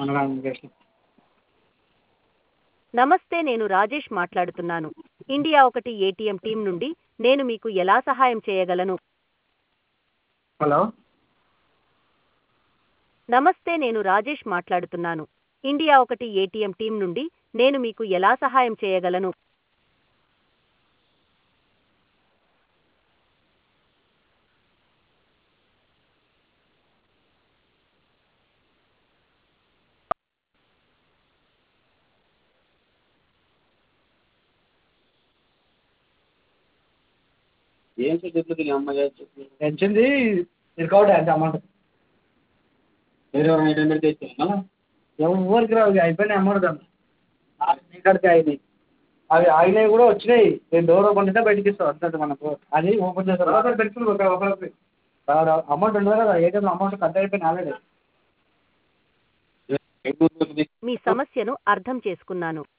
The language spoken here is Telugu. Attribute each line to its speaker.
Speaker 1: అనడానికి
Speaker 2: నమస్తే నేను రాజేష్ మాట్లాడుతున్నాను ఇండియా ఒకటి ఏటీఎం టీం నుండి నేను మీకు ఎలా సహాయం చేయగలను
Speaker 1: హలో
Speaker 2: నమస్తే నేను రాజేష్ మాట్లాడుతున్నాను ఇండియా ఒకటి ఏటీఎం టీం నుండి నేను మీకు ఎలా సహాయం చేయగలను
Speaker 3: ఏం చెప్పు దీని అమ్మాయి చెప్పు
Speaker 1: పెంచింది రికార్డ్ అంటే అమౌంట్
Speaker 3: వేరే ఎవరైనా ఐటమ్ పెడితే ఇస్తాను
Speaker 1: ఎవరికి రావు ఇక అయిపోయినాయి అమౌంట్ దాన్ని నీ కాడికి అయినాయి అవి అయినాయి కూడా వచ్చినాయి నేను డోర్ ఓపెన్ చేస్తే బయటికి ఇస్తాను అంతే మనకు అది ఓపెన్ చేస్తారు పెన్సిల్ ఒకరికి అమౌంట్ ఉండదు కదా ఏటీఎం అమౌంట్ కట్ అయిపోయినాయి ఆల్రెడీ
Speaker 2: మీ సమస్యను అర్థం చేసుకున్నాను